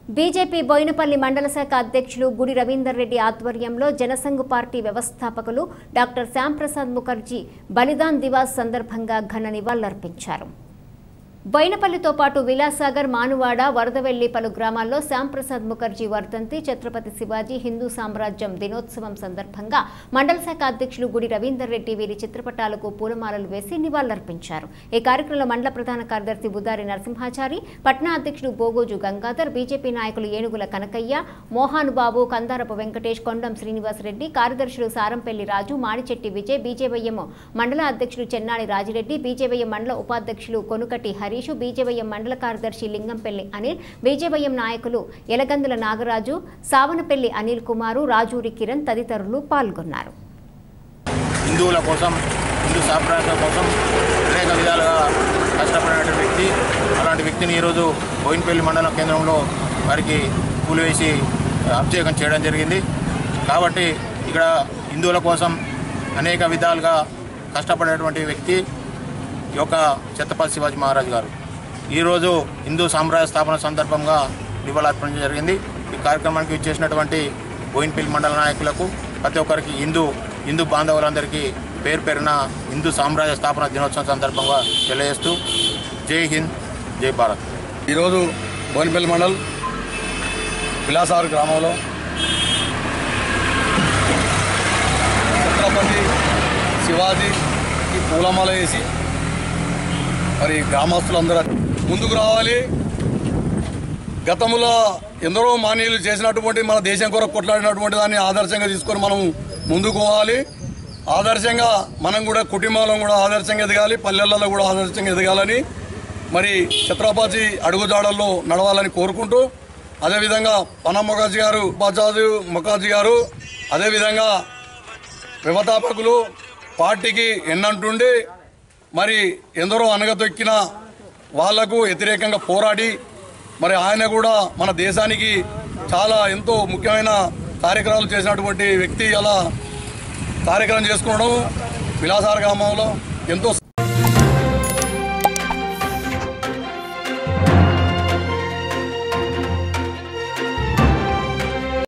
BJP Boinapalli మండల శాఖ అధ్యక్షులు గుడి రవీందర్ రెడ్డి ఆధ్వర్యంలో జనసంఘ్ పార్టీ వ్యవస్థాపకులు డాక్టర్ శ్యాంప్రసాద్ ముఖర్జీ బలిదాన్ దివాస్ సందర్భంగా ఘన నివాళులర్పించారు బోయినపల్లితో పాటు విలాసాగర్ మానువాడ వరదవెల్లి పలు గ్రామాల్లో శ్యాంప్రసాద్ ముఖర్జీ వర్ధంతి ఛత్రపతి శివాజీ హిందూ సామ్రాజ్యం దినోత్సవం సందర్భంగా మండల శాఖ అధ్యక్షులు గుడి రవీందర్ రెడ్డి వీరి చిత్రపటాలకు పూలమాలలు వేసి నివాళులర్పించారు ఈ కార్యక్రమంలో మండల ప్రధాన కార్యదర్శి బుదారి నరసింహాచారి పట్నా అధ్యక్షుడు బోగోజు గంగాధర్ బీజేపీ నాయకులు ఏనుగుల కనకయ్య మోహాను బాబు కందారపు వెంకటేష్ కొండం శ్రీనివాసరెడ్డి కార్యదర్శులు సారంపల్లి రాజు మాడిచెట్టి విజయ్ బీజేవైఎం మండల అధ్యక్షులు చెన్నాడి రాజిరెడ్డి బీజేవైఎం మండల ఉపాధ్యక్షులు కొనుకటి హరీష్ బీజేవైఎం మండల కార్యదర్శి లింగంపల్లి అనిల్ బీజేవైఎం నాయకులు ఎలగందుల నాగరాజు సావనపల్లి అనిల్ కుమారు రాజూరి కిరణ్ తదితరులు పాల్గొన్నారు హిందువుల కోసం హిందూ సాంప్రదాయం కోసం అనేక విధాలుగా కష్టపడిన వ్యక్తి అలాంటి వ్యక్తిని ఈరోజు బోయినపల్లి మండల కేంద్రంలో వారికి పూలు వేసి అభిషేకం చేయడం జరిగింది కాబట్టి ఇక్కడ హిందువుల కోసం అనేక విధాలుగా కష్టపడేటువంటి వ్యక్తి ఈ యొక్క ఛత్రపతి శివాజీ మహారాజ్ గారు ఈరోజు హిందూ సామ్రాజ్య స్థాపన సందర్భంగా నివాళులర్పించడం జరిగింది ఈ కార్యక్రమానికి ఇచ్చేసినటువంటి బోయిన్పల్లి మండల నాయకులకు ప్రతి ఒక్కరికి హిందూ హిందూ బాంధవులందరికీ పేరు పేరున హిందూ సామ్రాజ్య స్థాపన దినోత్సవం సందర్భంగా తెలియజేస్తూ జై హింద్ జై భారత్ ఈరోజు బోనిపల్లి మండల్ విలాసారు గ్రామంలో ఛత్రపతి శివాజీకి పూలమాల వేసి మరి గ్రామస్తులందరూ ముందుకు రావాలి గతంలో ఎందరో మాన్యులు చేసినటువంటి మన దేశం కొరకు కొట్లాడినటువంటి దాన్ని ఆదర్శంగా తీసుకొని మనం ముందుకు పోవాలి ఆదర్శంగా మనం కూడా కుటుంబాలను కూడా ఆదర్శంగా ఎదగాలి పల్లెలలో కూడా ఆదర్శంగా ఎదగాలని మరి ఛత్రపతి అడుగుజాడల్లో నడవాలని కోరుకుంటూ అదేవిధంగా పనం మొకాజీ గారు ఉపాధ్యాయు మొకాజీ గారు అదేవిధంగా వ్యవస్థాపకులు పార్టీకి ఎన్నంటుండి మరి ఎందరో అనగతొక్కిన వాళ్లకు వ్యతిరేకంగా పోరాడి మరి ఆయన కూడా మన దేశానికి చాలా ఎంతో ముఖ్యమైన కార్యక్రమాలు చేసినటువంటి వ్యక్తి అలా కార్యక్రమం చేసుకోవడం విలాసార గ్రామంలో ఎంతో